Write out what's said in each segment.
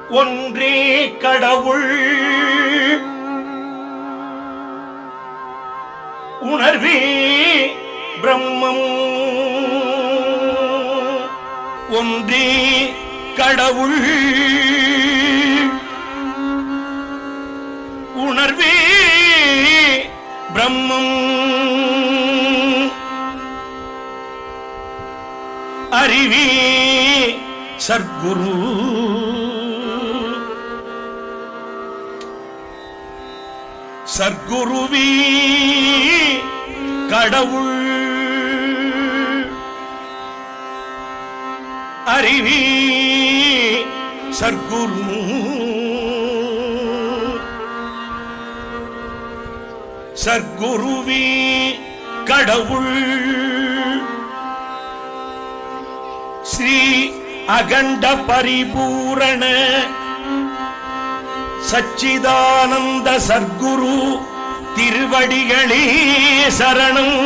ஒன்றே கடவுள் உணர்வே பிரம்மம் ஒன்றே கடவுள் உணர்வே பிரம்மம் அறிவே சர்க்குரு சர்க்குருவி கடவுள் அறிவி சர்க்குரு சர்க்குருவி கடவுள் ஸ்ரீ அகண்ட பரிபூரண சச்சிதானந்த சர்க்குரு திருவடிகளே சரணம்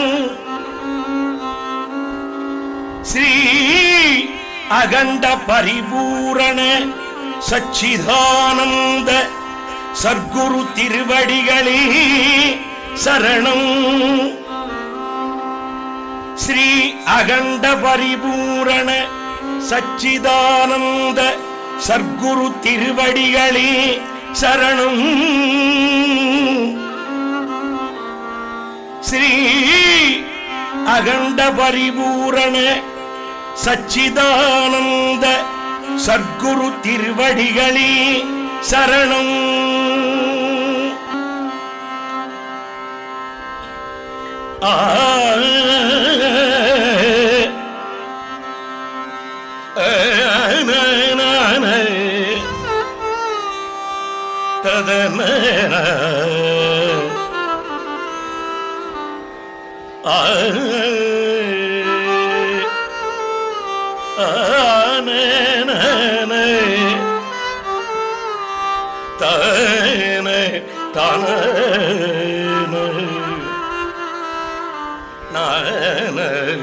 ஸ்ரீ அகண்ட பரிபூரண சச்சிதானந்த சர்க்குரு திருவடிகளே சரணம் ஸ்ரீ அகண்ட பரிபூரண சச்சிதானந்த சர்க்குரு திருவடிகளே சரணம் ஸ்ரீ அகண்ட பரிபூரண சச்சிதானந்த சர்க்குரு திருவடிகளே சரணம் ஆ ததன ஆ தன தன நன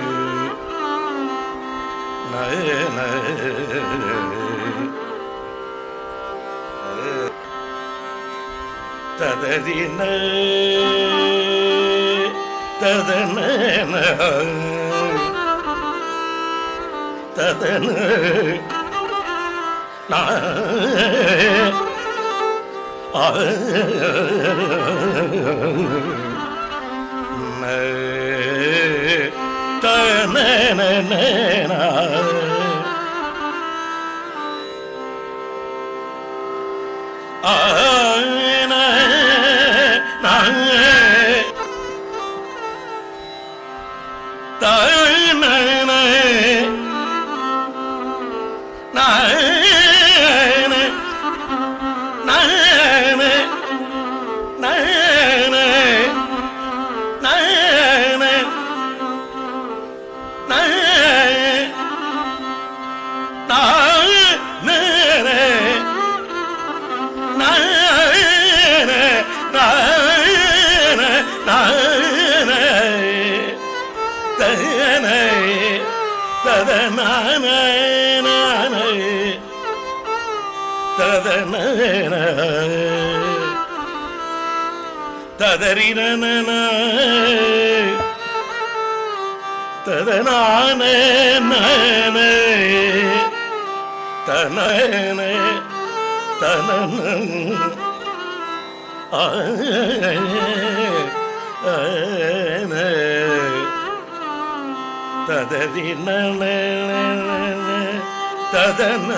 ததறின ததன ததன ததறின ததனான தன தன ததறின ததன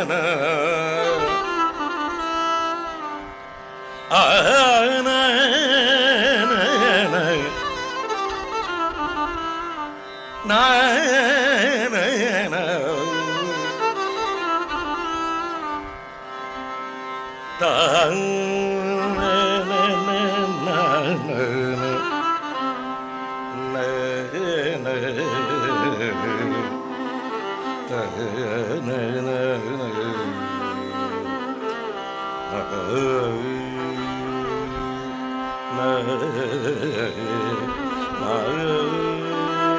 ஆன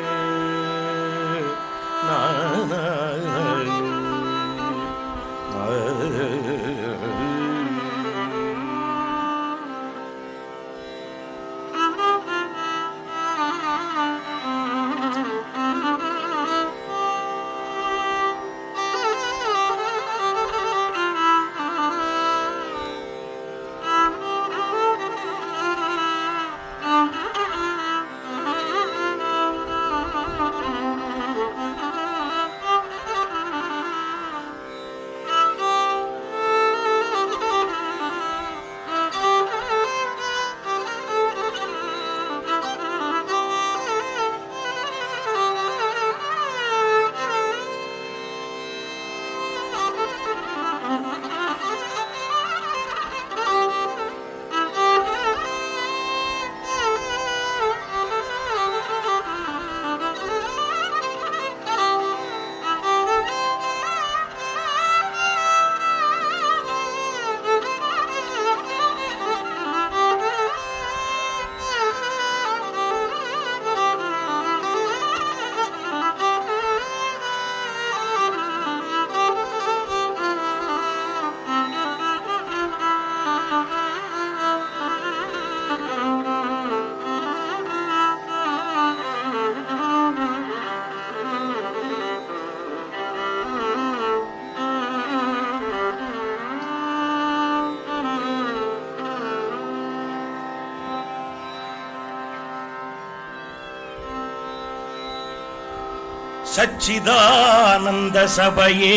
ஆ சச்சிதானந்த சபையே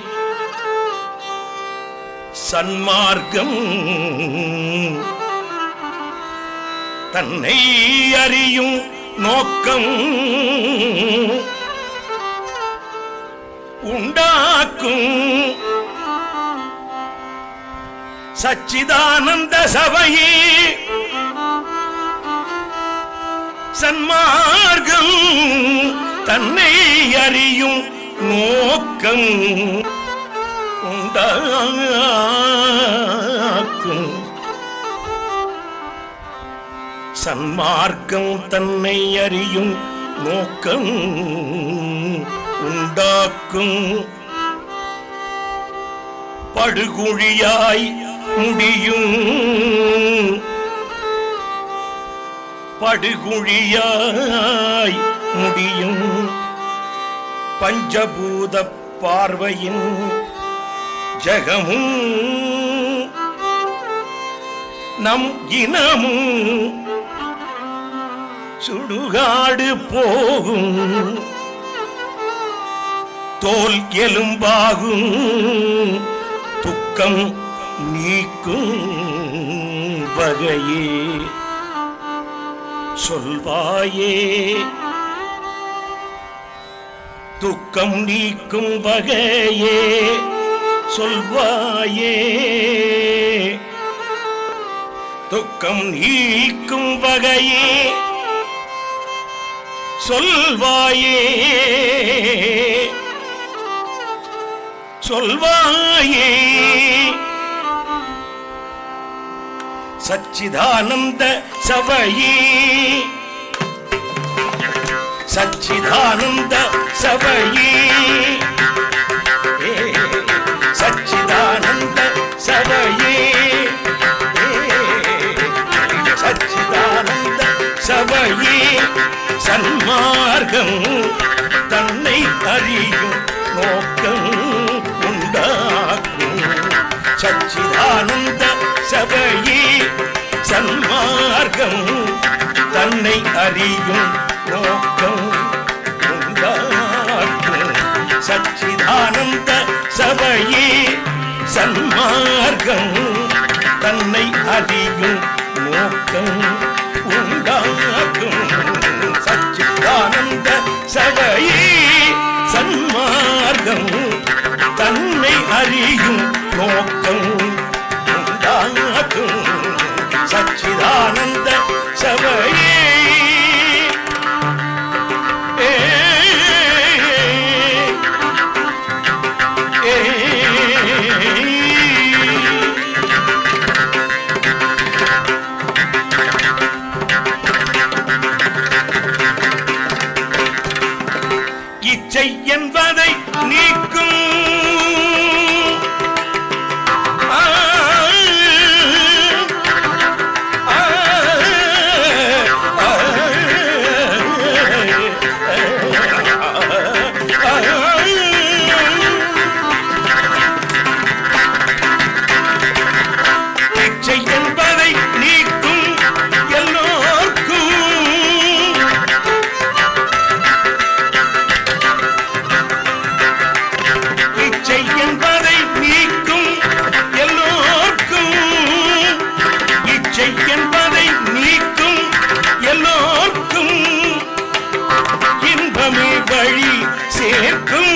சன்மார்க்கம் தன்னை அறியும் நோக்கம் உண்டாக்கும் சச்சிதானந்த சபையே சன்மார்க்கம் தன்னை அறியும் நோக்கம் உண்டாக்கும் சன்மார்க்கம் தன்னை அறியும் நோக்கம் உண்டாக்கும் படுகுழியாய் முடியும் படுகுழியாய் முடியும் பஞ்சபூத பார்வையின் ஜகமும் நம் இனமும் சுடுகாடு போகும் தோல் எலும்பாகும் துக்கம் நீக்கும் வகையே சொல்வாயே துக்கம் நீக்கும் வகையே சொல்வாயே துக்கம் நீக்கும் வகையே சொல்வாயே சொல்வாயே சச்சிதானந்த சபையே சச்சிதானந்த சபையே ஏ, சச்சிதானந்த சபையே ஏ, சச்சிதானந்த சபையே சன்மார்க்கம் தன்னை அறியும் நோக்கம் உண்டாக்கும் சச்சிதானந்த சபையே சன்மார்க்கம் தன்னை அறியும் நோக்கம் உண்டாக்கும் சச்சிதானந்த சபையே சன்மார்க்கம் தன்னை அறியும் நோக்கம் உண்டாக்கும் சச்சிதானந்த சபையே சன்மார்க்கம் தன்னை அறியும் நோக்கம் உண்டாக்கும் சச்சிதானந்த சபையே ஏ, ஏ, இச்சை என்பதை நீக்கும் இச்சை என்பதை நீக்கும் எல்லோர்க்கும் இச்சை என்பதை நீக்கும் எல்லோர்க்கும் இச்சை என்பதை நீக்கும் எல்லோர்க்கும் இன்பமே வழி சேர்க்கும்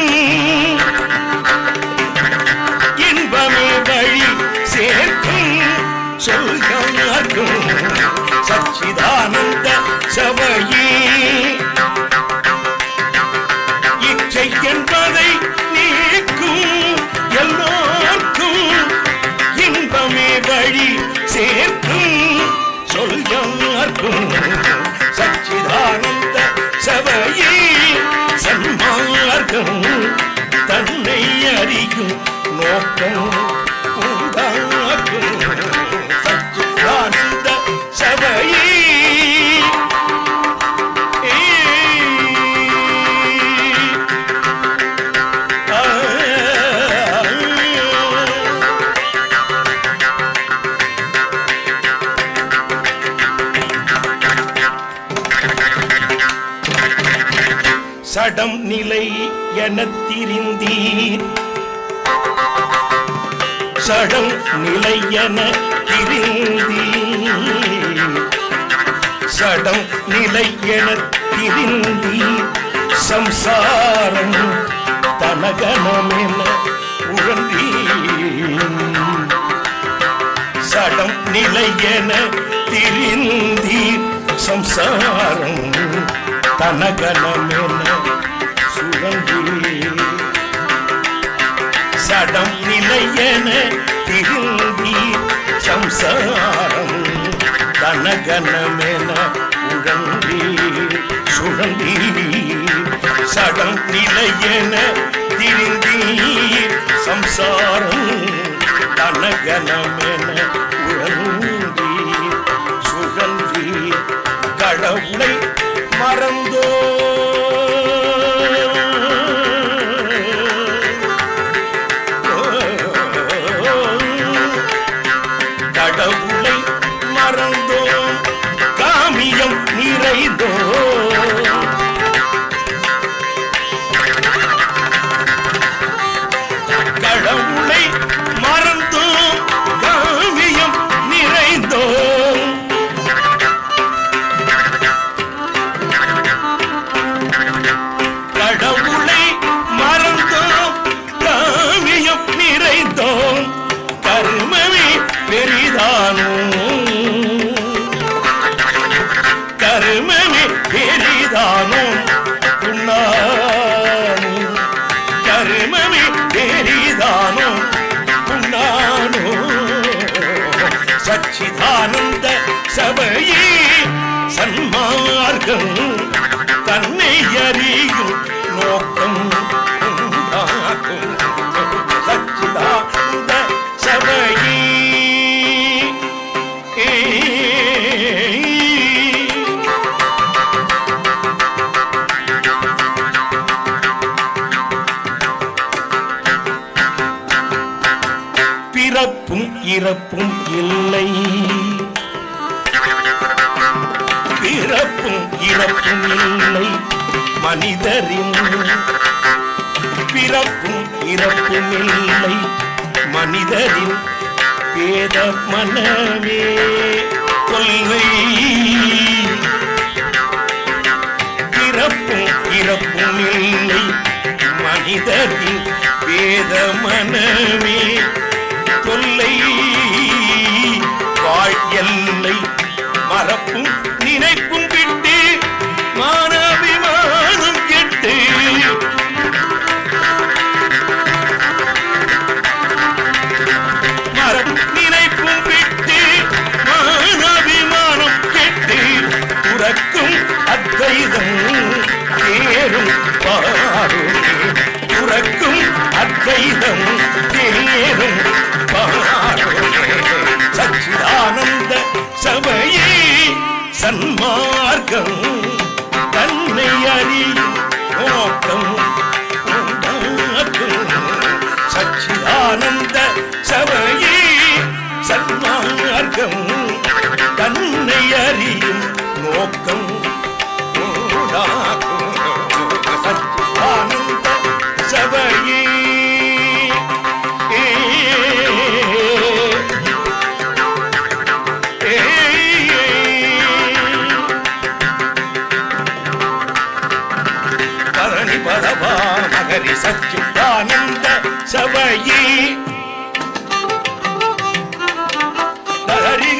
இன்பமே வழி சேர்க்கும் சொல்கார்க்கும் சச்சிதானந்த சபையே இச்சை என்பதை நீக்கும் எல்லோர்க்கும் இன்பமே வழி சேர்க்கும் சொல்கார்க்கும் சச்சிதானந்த சபையே சன்மார்க்கம் தன்னை அறியும் நோக்கம் உண்டாக்கும் சச்சிதானந்த சபையே சடம் நிலை எனத் திரிந்தீர் சடம் நிலை என திரிந்தீர் சடம் நிலை என திரிந்தீர் சம்சாரம் தனகனமென உழந்தீர் சடம் நிலை என திரிந்தீர் சம்சாரம் தனகனமென சுழந்தீர் சடம் நிலையென திருந்தீர் சம்சாரம் தனகனமென உழந்தீர் சுழந்தீர் சடம் நிலையென திருந்தீர் சம்சாரம் தனகனமென உழந்தீர் சுழந்தீர் கடவுளை மறந்தோ கடவுளை மறந்தோம் காமியம் நிறைந்தோ கடவுளை மறந்தோம் காமியம் நிறைந்தோம் கடவுளை மறந்தோம் காமியம் நிறைந்தோம் கர்மமே பெரிதானோ கர்மமே பெரிதானோ உண்ணானோ கர்மமே பெரிதானோ உண்ணானோ சச்சிதானந்த சபையே சன்மார்க்கம் தன்னை அறியும் நோக்கம் உண்டாக்கும் சச்சிதானந்த சபையே பிறப்பும் இறப்பும் இல்லை பிறப்பும் இறப்பும் இல்லை மனிதரின் பிறப்பும் இறப்பும் இல்லை மனிதரின் பேத மனமே கொள்கை பிறப்பும் இறப்பும் இல்லை மனிதரின் வேத மனமே தொல்லை வாழ் எல்லை மறப்பும் நினைப்பும் விட்டு மானபிமானம் கெட்டு மரம் நினைப்பும் விட்டு மானபிமானம் கெட்டு உறக்கும் அத்வைதம் தேரும் பாருமே உறக்கும் அத்வைதம் தேரும் பாருமே சச்சிதானந்த சபையே சன்மார்க்கம் தன்னை அறியும் நோக்கம் உண்டாக்கும் சச்சிதானந்த சபையே சன்மார்க்கம் தன்னை அறியும் நோக்கம் உண்டாக்கும் சச்சிதானந்த சபையே பரணி பரவா மகரி சச்சிதானந்த சபையே ஹரி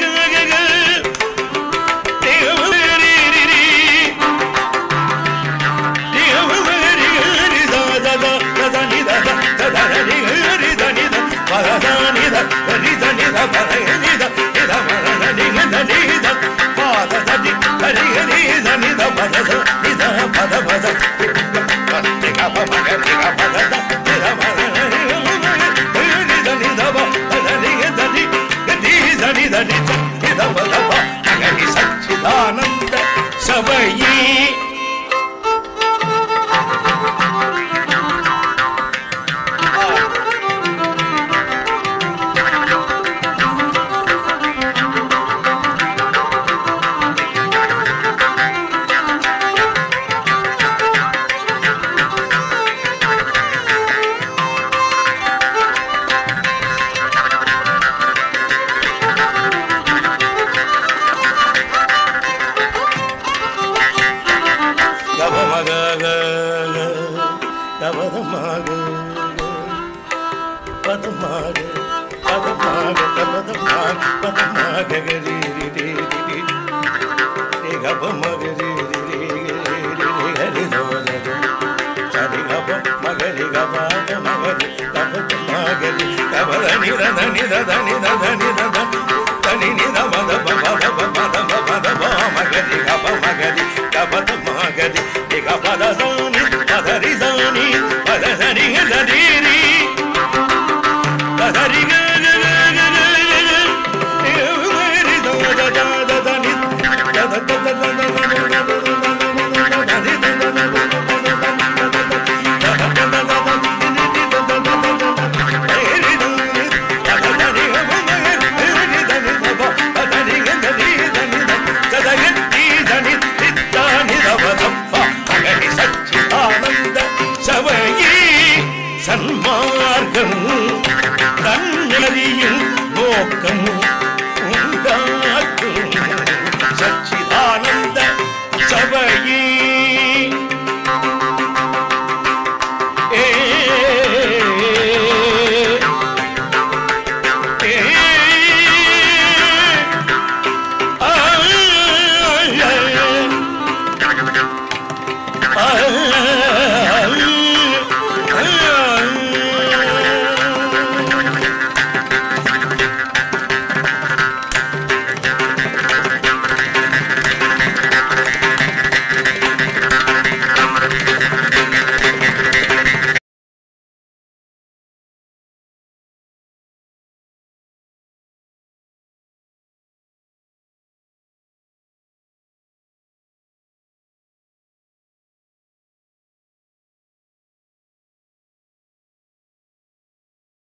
சச்சிதானந்த சபையே கபமக கபதமாக பதமாக பதமாக கபதமாக பதமாக கரி ரி ரி ரி கபமக ரி ரி ரி ஹரி தோத சரி கப மகரி கபாத மகரி கபத மகரி கபத நித நித நித நித தனி நித மத பத பத பத மகரி கப மகரி கபத மகரி கபத சானி பதரி சானி பத சரி சரி பதரி சச்சிதானந்த சபையே சன்மார்க்கம் தன்னறியும் நோக்கம் உண்டாக்கும் சச்சிதானந்த சபையே ஏ ஏ ஆ ஆ